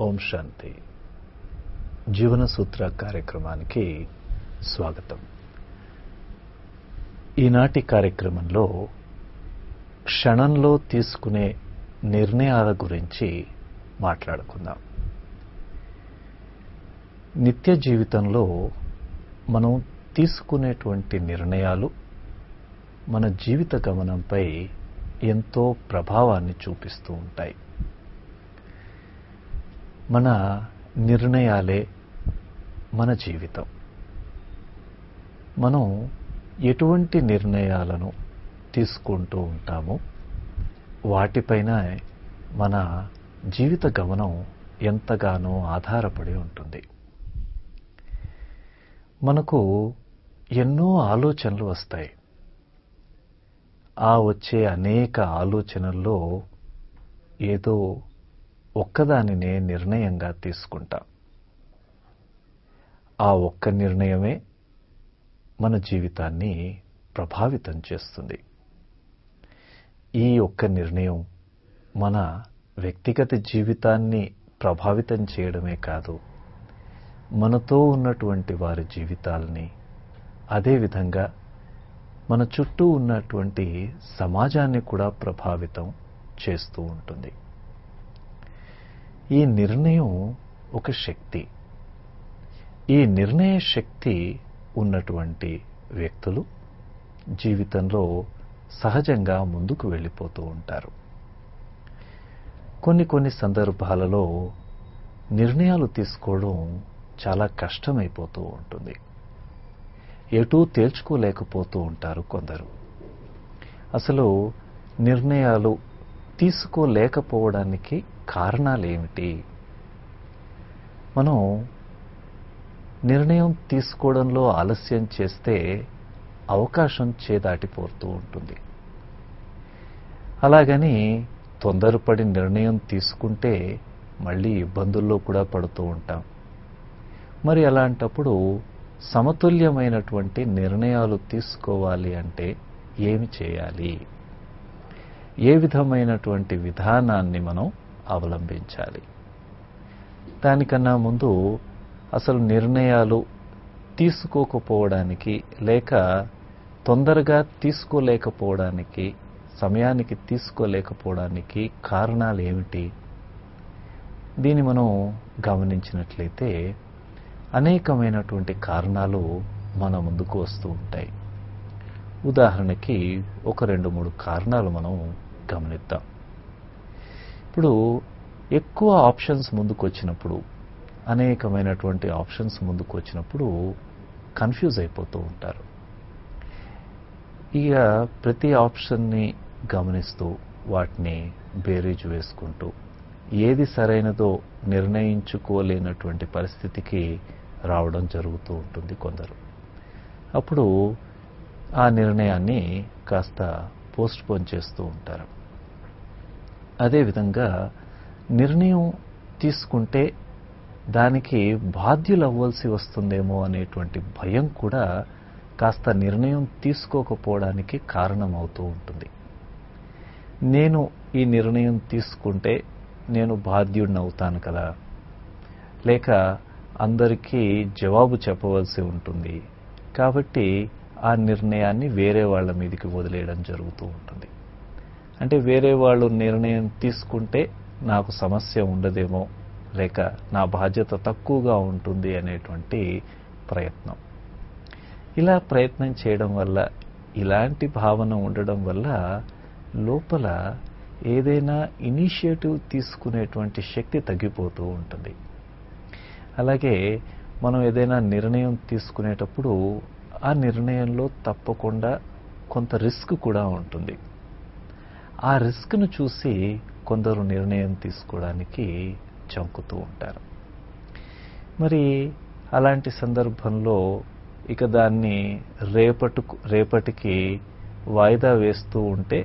ఓం శాంతి జీవన సూత్ర కార్యక్రమానికి స్వాగతం ఈనాటి కార్యక్రమంలో క్షణంలో తీసుకునే నిర్ణయాల గురించి మాట్లాడుకుందాం నిత్య జీవితంలో మనం తీసుకునేటువంటి నిర్ణయాలు మన జీవిత గమనంపై ఎంతో ప్రభావాన్ని చూపిస్తూ ఉంటాయి మన నిర్ణయాలే మన జీవితం మనం ఎటువంటి నిర్ణయాలను తీసుకుంటూ ఉంటామో వాటిపైన మన జీవిత గమనం ఎంతగానో ఆధారపడి ఉంటుంది మనకు ఎన్నో ఆలోచనలు వస్తాయి ఆ వచ్చే అనేక ఆలోచనల్లో ఏదో ఒక్కదానినే నిర్ణయంగా తీసుకుంటాం ఆ ఒక్క నిర్ణయమే మన జీవితాన్ని ప్రభావితం చేస్తుంది ఈ ఒక్క నిర్ణయం మన వ్యక్తిగత జీవితాన్ని ప్రభావితం చేయడమే కాదు మనతో ఉన్నటువంటి వారి జీవితాలని అదేవిధంగా మన చుట్టూ ఉన్నటువంటి సమాజాన్ని కూడా ప్రభావితం చేస్తూ ఉంటుంది ఈ నిర్ణయం ఒక శక్తి ఈ నిర్ణయ శక్తి ఉన్నటువంటి వ్యక్తులు జీవితంలో సహజంగా ముందుకు వెళ్ళిపోతూ ఉంటారు కొన్ని కొన్ని సందర్భాలలో నిర్ణయాలు తీసుకోవడం చాలా కష్టమైపోతూ ఉంటుంది ఎటూ తేల్చుకోలేకపోతూ ఉంటారు కొందరు అసలు నిర్ణయాలు తీసుకోలేకపోవడానికి కారణాలు ఏమిటి మనం నిర్ణయం తీసుకోవడంలో ఆలస్యం చేస్తే అవకాశం చేదాటిపోతూ ఉంటుంది అలాగని తొందరపడి నిర్ణయం తీసుకుంటే మళ్ళీ ఇబ్బందుల్లో కూడా పడుతూ ఉంటాం మరి అలాంటప్పుడు సమతుల్యమైనటువంటి నిర్ణయాలు తీసుకోవాలి అంటే ఏమి చేయాలి ఏ విధమైనటువంటి విధానాన్ని మనం అవలంబించాలి దానికన్నా ముందు అసలు నిర్ణయాలు తీసుకోకపోవడానికి లేక తొందరగా తీసుకోలేకపోవడానికి సమయానికి తీసుకోలేకపోవడానికి కారణాలు ఏమిటి దీన్ని మనం గమనించినట్లయితే అనేకమైనటువంటి కారణాలు మన ముందుకు వస్తూ ఉంటాయి ఉదాహరణకి ఒక రెండు మూడు కారణాలు మనం గమనిద్దాం ఇప్పుడు ఎక్కువ ఆప్షన్స్ ముందుకు వచ్చినప్పుడు అనేకమైనటువంటి ఆప్షన్స్ ముందుకు వచ్చినప్పుడు కన్ఫ్యూజ్ అయిపోతూ ఉంటారు ఇక ప్రతి ఆప్షన్ని గమనిస్తూ వాటిని బేరీజు వేసుకుంటూ ఏది సరైనదో నిర్ణయించుకోలేనటువంటి పరిస్థితికి రావడం జరుగుతూ ఉంటుంది కొందరు అప్పుడు ఆ నిర్ణయాన్ని కాస్త పోస్ట్ పోన్ చేస్తూ ఉంటారు అదేవిధంగా నిర్ణయం తీసుకుంటే దానికి బాధ్యులు అవ్వాల్సి వస్తుందేమో అనేటువంటి భయం కూడా కాస్త నిర్ణయం తీసుకోకపోవడానికి కారణమవుతూ ఉంటుంది నేను ఈ నిర్ణయం తీసుకుంటే నేను బాధ్యుడిని అవుతాను కదా లేక అందరికీ జవాబు చెప్పవలసి ఉంటుంది కాబట్టి ఆ నిర్ణయాన్ని వేరే వాళ్ళ మీదకి వదిలేయడం జరుగుతూ ఉంటుంది అంటే వేరే వాళ్ళు నిర్ణయం తీసుకుంటే నాకు సమస్య ఉండదేమో లేక నా బాధ్యత తక్కువగా ఉంటుంది అనేటువంటి ప్రయత్నం ఇలా ప్రయత్నం చేయడం వల్ల ఇలాంటి భావన ఉండడం వల్ల లోపల ఏదైనా ఇనిషియేటివ్ తీసుకునేటువంటి శక్తి తగ్గిపోతూ ఉంటుంది అలాగే మనం ఏదైనా నిర్ణయం తీసుకునేటప్పుడు ఆ నిర్ణయంలో తప్పకుండా కొంత రిస్క్ కూడా ఉంటుంది ఆ రిస్క్ను చూసి కొందరు నిర్ణయం తీసుకోవడానికి చంకుతూ ఉంటారు మరి అలాంటి సందర్భంలో ఇక దాన్ని రేపటికు రేపటికి వాయిదా వేస్తూ ఉంటే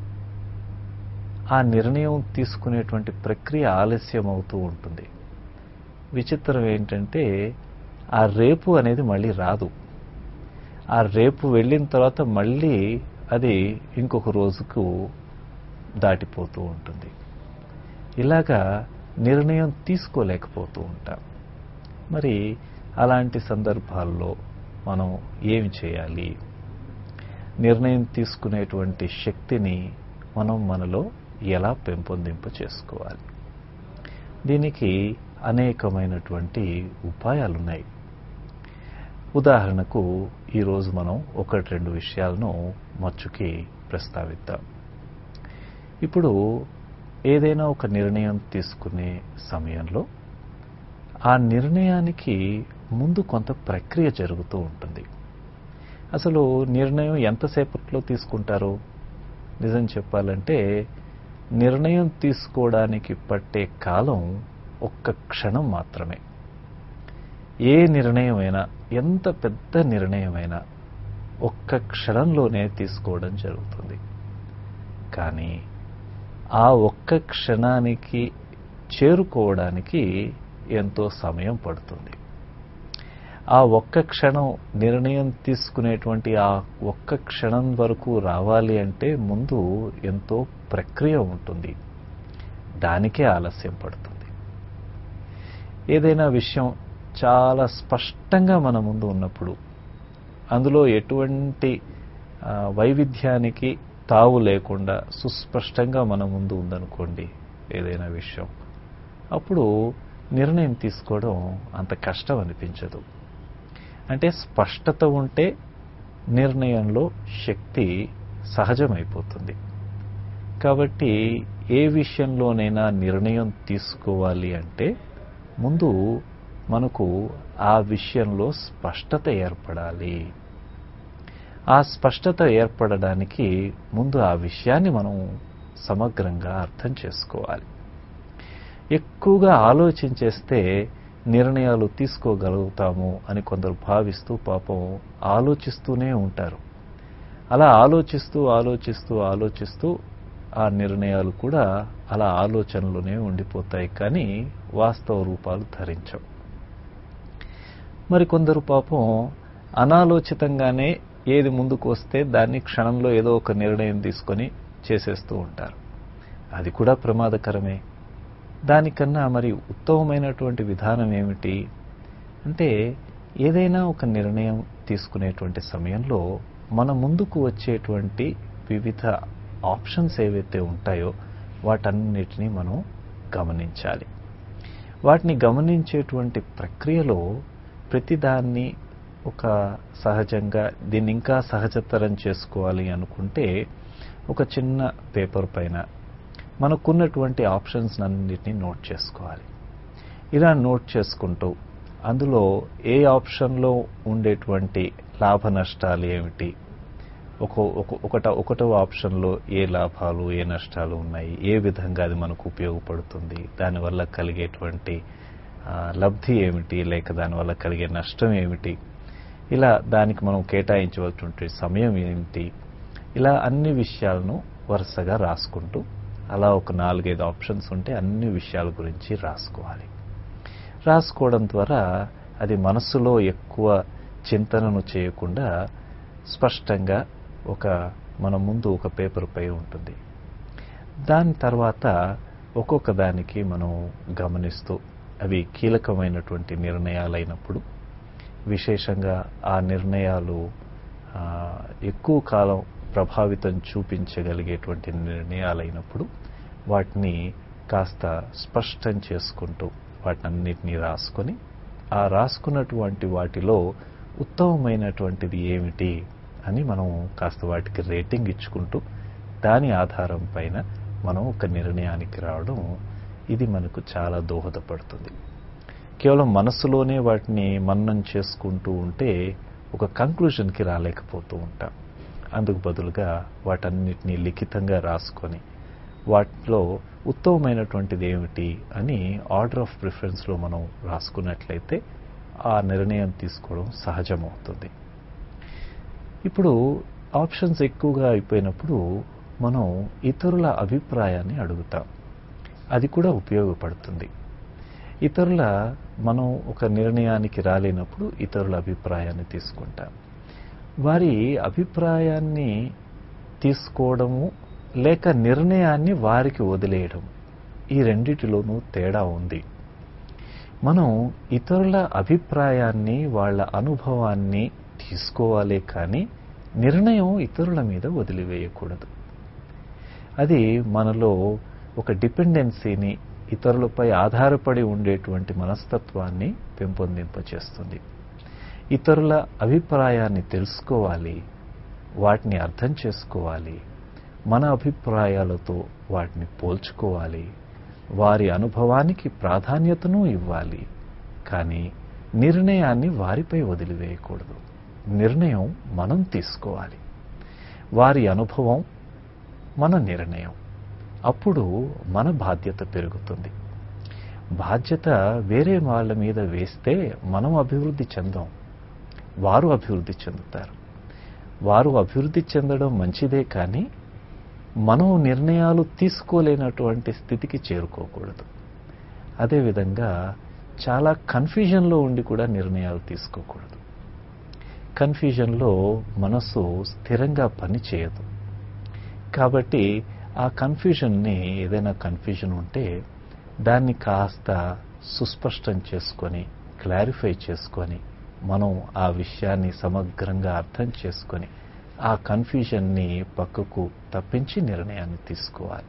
ఆ నిర్ణయం తీసుకునేటువంటి ప్రక్రియ ఆలస్యం అవుతూ ఉంటుంది విచిత్రం ఏంటంటే ఆ రేపు అనేది మళ్ళీ రాదు ఆ రేపు వెళ్ళిన తర్వాత మళ్ళీ అది ఇంకొక రోజుకు దాటిపోతూ ఉంటుంది ఇలాగా నిర్ణయం తీసుకోలేకపోతూ ఉంటాం మరి అలాంటి సందర్భాల్లో మనం ఏమి చేయాలి నిర్ణయం తీసుకునేటువంటి శక్తిని మనం మనలో ఎలా పెంపొందింప చేసుకోవాలి దీనికి అనేకమైనటువంటి ఉపాయాలున్నాయి ఉదాహరణకు ఈరోజు మనం ఒకటి రెండు విషయాలను మచ్చుకి ప్రస్తావిద్దాం ఇప్పుడు ఏదైనా ఒక నిర్ణయం తీసుకునే సమయంలో ఆ నిర్ణయానికి ముందు కొంత ప్రక్రియ జరుగుతూ ఉంటుంది అసలు నిర్ణయం ఎంతసేపట్లో తీసుకుంటారు నిజం చెప్పాలంటే నిర్ణయం తీసుకోవడానికి పట్టే కాలం ఒక్క క్షణం మాత్రమే ఏ నిర్ణయమైనా ఎంత పెద్ద నిర్ణయమైనా ఒక్క క్షణంలోనే తీసుకోవడం జరుగుతుంది కానీ ఆ ఒక్క క్షణానికి చేరుకోవడానికి ఎంతో సమయం పడుతుంది ఆ ఒక్క క్షణం నిర్ణయం తీసుకునేటువంటి ఆ ఒక్క క్షణం వరకు రావాలి అంటే ముందు ఎంతో ప్రక్రియ ఉంటుంది దానికే ఆలస్యం పడుతుంది ఏదైనా విషయం చాలా స్పష్టంగా మన ముందు ఉన్నప్పుడు అందులో ఎటువంటి వైవిధ్యానికి తావు లేకుండా సుస్పష్టంగా మన ముందు ఉందనుకోండి ఏదైనా విషయం అప్పుడు నిర్ణయం తీసుకోవడం అంత కష్టం అనిపించదు అంటే స్పష్టత ఉంటే నిర్ణయంలో శక్తి సహజమైపోతుంది కాబట్టి ఏ విషయంలోనైనా నిర్ణయం తీసుకోవాలి అంటే ముందు మనకు ఆ విషయంలో స్పష్టత ఏర్పడాలి ఆ స్పష్టత ఏర్పడడానికి ముందు ఆ విషయాన్ని మనం సమగ్రంగా అర్థం చేసుకోవాలి ఎక్కువగా ఆలోచించేస్తే నిర్ణయాలు తీసుకోగలుగుతాము అని కొందరు భావిస్తూ పాపం ఆలోచిస్తూనే ఉంటారు అలా ఆలోచిస్తూ ఆలోచిస్తూ ఆలోచిస్తూ ఆ నిర్ణయాలు కూడా అలా ఆలోచనలోనే ఉండిపోతాయి కానీ వాస్తవ రూపాలు ధరించవు మరి కొందరు పాపం అనాలోచితంగానే ఏది ముందుకు వస్తే దాన్ని క్షణంలో ఏదో ఒక నిర్ణయం తీసుకొని చేసేస్తూ ఉంటారు అది కూడా ప్రమాదకరమే దానికన్నా మరి ఉత్తమమైనటువంటి విధానం ఏమిటి అంటే ఏదైనా ఒక నిర్ణయం తీసుకునేటువంటి సమయంలో మన ముందుకు వచ్చేటువంటి వివిధ ఆప్షన్స్ ఏవైతే ఉంటాయో వాటన్నిటినీ మనం గమనించాలి వాటిని గమనించేటువంటి ప్రక్రియలో ప్రతిదాన్ని ఒక సహజంగా దీన్ని ఇంకా సహజతరం చేసుకోవాలి అనుకుంటే ఒక చిన్న పేపర్ పైన మనకున్నటువంటి ఆప్షన్స్ అన్నిటిని నోట్ చేసుకోవాలి ఇలా నోట్ చేసుకుంటూ అందులో ఏ ఆప్షన్లో ఉండేటువంటి లాభ నష్టాలు ఏమిటి ఒక ఒకట ఒకటో ఆప్షన్లో ఏ లాభాలు ఏ నష్టాలు ఉన్నాయి ఏ విధంగా అది మనకు ఉపయోగపడుతుంది దానివల్ల కలిగేటువంటి లబ్ధి ఏమిటి లేక దానివల్ల కలిగే నష్టం ఏమిటి ఇలా దానికి మనం కేటాయించవలసినటువంటి సమయం ఏమిటి ఇలా అన్ని విషయాలను వరుసగా రాసుకుంటూ అలా ఒక నాలుగైదు ఆప్షన్స్ ఉంటే అన్ని విషయాల గురించి రాసుకోవాలి రాసుకోవడం ద్వారా అది మనస్సులో ఎక్కువ చింతనను చేయకుండా స్పష్టంగా ఒక మన ముందు ఒక పేపర్ పై ఉంటుంది దాని తర్వాత ఒక్కొక్క దానికి మనం గమనిస్తూ అవి కీలకమైనటువంటి నిర్ణయాలైనప్పుడు విశేషంగా ఆ నిర్ణయాలు ఎక్కువ కాలం ప్రభావితం చూపించగలిగేటువంటి నిర్ణయాలైనప్పుడు వాటిని కాస్త స్పష్టం చేసుకుంటూ వాటినన్నిటినీ రాసుకొని ఆ రాసుకున్నటువంటి వాటిలో ఉత్తమమైనటువంటిది ఏమిటి అని మనం కాస్త వాటికి రేటింగ్ ఇచ్చుకుంటూ దాని ఆధారం పైన మనం ఒక నిర్ణయానికి రావడం ఇది మనకు చాలా దోహదపడుతుంది కేవలం మనసులోనే వాటిని మన్నం చేసుకుంటూ ఉంటే ఒక కంక్లూషన్కి రాలేకపోతూ ఉంటాం అందుకు బదులుగా వాటన్నిటిని లిఖితంగా రాసుకొని వాటిలో ఉత్తమమైనటువంటిది ఏమిటి అని ఆర్డర్ ఆఫ్ ప్రిఫరెన్స్లో మనం రాసుకున్నట్లయితే ఆ నిర్ణయం తీసుకోవడం సహజమవుతుంది ఇప్పుడు ఆప్షన్స్ ఎక్కువగా అయిపోయినప్పుడు మనం ఇతరుల అభిప్రాయాన్ని అడుగుతాం అది కూడా ఉపయోగపడుతుంది ఇతరుల మనం ఒక నిర్ణయానికి రాలేనప్పుడు ఇతరుల అభిప్రాయాన్ని తీసుకుంటాం వారి అభిప్రాయాన్ని తీసుకోవడము లేక నిర్ణయాన్ని వారికి వదిలేయడం ఈ రెండిటిలోనూ తేడా ఉంది మనం ఇతరుల అభిప్రాయాన్ని వాళ్ళ అనుభవాన్ని తీసుకోవాలే కానీ నిర్ణయం ఇతరుల మీద వదిలివేయకూడదు అది మనలో ఒక డిపెండెన్సీని ఇతరులపై ఆధారపడి ఉండేటువంటి మనస్తత్వాన్ని పెంపొందింపచేస్తుంది ఇతరుల అభిప్రాయాన్ని తెలుసుకోవాలి వాటిని అర్థం చేసుకోవాలి మన అభిప్రాయాలతో వాటిని పోల్చుకోవాలి వారి అనుభవానికి ప్రాధాన్యతను ఇవ్వాలి కానీ నిర్ణయాన్ని వారిపై వదిలివేయకూడదు నిర్ణయం మనం తీసుకోవాలి వారి అనుభవం మన నిర్ణయం అప్పుడు మన బాధ్యత పెరుగుతుంది బాధ్యత వేరే వాళ్ళ మీద వేస్తే మనం అభివృద్ధి చెందాం వారు అభివృద్ధి చెందుతారు వారు అభివృద్ధి చెందడం మంచిదే కానీ మనం నిర్ణయాలు తీసుకోలేనటువంటి స్థితికి చేరుకోకూడదు అదేవిధంగా చాలా కన్ఫ్యూజన్లో ఉండి కూడా నిర్ణయాలు తీసుకోకూడదు కన్ఫ్యూజన్లో మనస్సు స్థిరంగా పనిచేయదు కాబట్టి ఆ కన్ఫ్యూజన్ని ఏదైనా కన్ఫ్యూజన్ ఉంటే దాన్ని కాస్త సుస్పష్టం చేసుకొని క్లారిఫై చేసుకొని మనం ఆ విషయాన్ని సమగ్రంగా అర్థం చేసుకొని ఆ కన్ఫ్యూజన్ని పక్కకు తప్పించి నిర్ణయాన్ని తీసుకోవాలి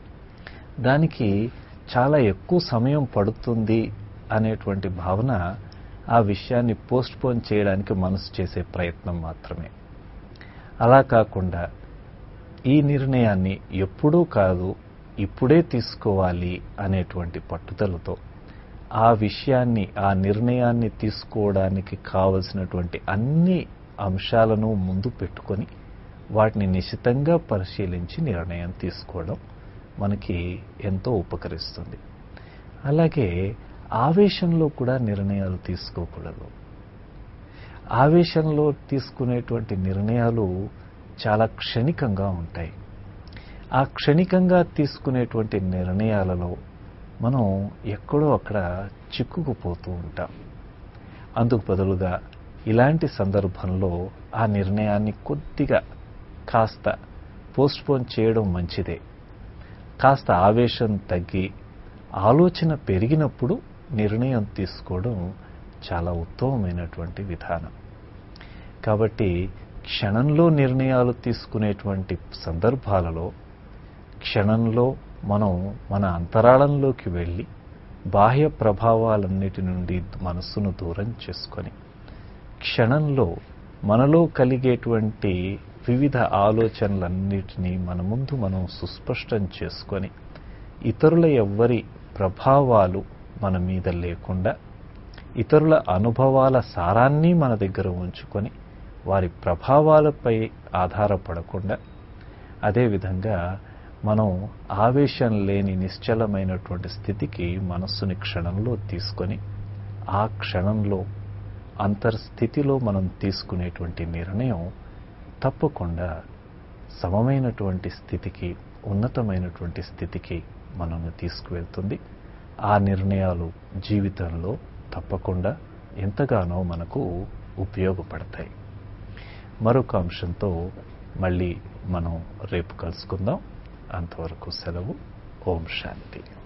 దానికి చాలా ఎక్కువ సమయం పడుతుంది అనేటువంటి భావన ఆ విషయాన్ని పోస్ట్పోన్ చేయడానికి మనసు చేసే ప్రయత్నం మాత్రమే అలా కాకుండా ఈ నిర్ణయాన్ని ఎప్పుడూ కాదు ఇప్పుడే తీసుకోవాలి అనేటువంటి పట్టుదలతో ఆ విషయాన్ని ఆ నిర్ణయాన్ని తీసుకోవడానికి కావలసినటువంటి అన్ని అంశాలను ముందు పెట్టుకొని వాటిని నిశితంగా పరిశీలించి నిర్ణయం తీసుకోవడం మనకి ఎంతో ఉపకరిస్తుంది అలాగే ఆవేశంలో కూడా నిర్ణయాలు తీసుకోకూడదు ఆవేశంలో తీసుకునేటువంటి నిర్ణయాలు చాలా క్షణికంగా ఉంటాయి ఆ క్షణికంగా తీసుకునేటువంటి నిర్ణయాలలో మనం ఎక్కడో అక్కడ చిక్కుకుపోతూ ఉంటాం అందుకు బదులుగా ఇలాంటి సందర్భంలో ఆ నిర్ణయాన్ని కొద్దిగా కాస్త పోస్ట్పోన్ చేయడం మంచిదే కాస్త ఆవేశం తగ్గి ఆలోచన పెరిగినప్పుడు నిర్ణయం తీసుకోవడం చాలా ఉత్తమమైనటువంటి విధానం కాబట్టి క్షణంలో నిర్ణయాలు తీసుకునేటువంటి సందర్భాలలో క్షణంలో మనం మన అంతరాళంలోకి వెళ్ళి బాహ్య ప్రభావాలన్నిటి నుండి మనస్సును దూరం చేసుకొని క్షణంలో మనలో కలిగేటువంటి వివిధ ఆలోచనలన్నిటినీ మన ముందు మనం సుస్పష్టం చేసుకొని ఇతరుల ఎవ్వరి ప్రభావాలు మన మీద లేకుండా ఇతరుల అనుభవాల సారాన్ని మన దగ్గర ఉంచుకొని వారి ప్రభావాలపై ఆధారపడకుండా అదేవిధంగా మనం ఆవేశం లేని నిశ్చలమైనటువంటి స్థితికి మనస్సుని క్షణంలో తీసుకొని ఆ క్షణంలో అంతర్స్థితిలో మనం తీసుకునేటువంటి నిర్ణయం తప్పకుండా సమమైనటువంటి స్థితికి ఉన్నతమైనటువంటి స్థితికి మనల్ని తీసుకువెళ్తుంది ఆ నిర్ణయాలు జీవితంలో తప్పకుండా ఎంతగానో మనకు ఉపయోగపడతాయి మరొక అంశంతో మళ్ళీ మనం రేపు కలుసుకుందాం అంతవరకు సెలవు ఓం శాంతి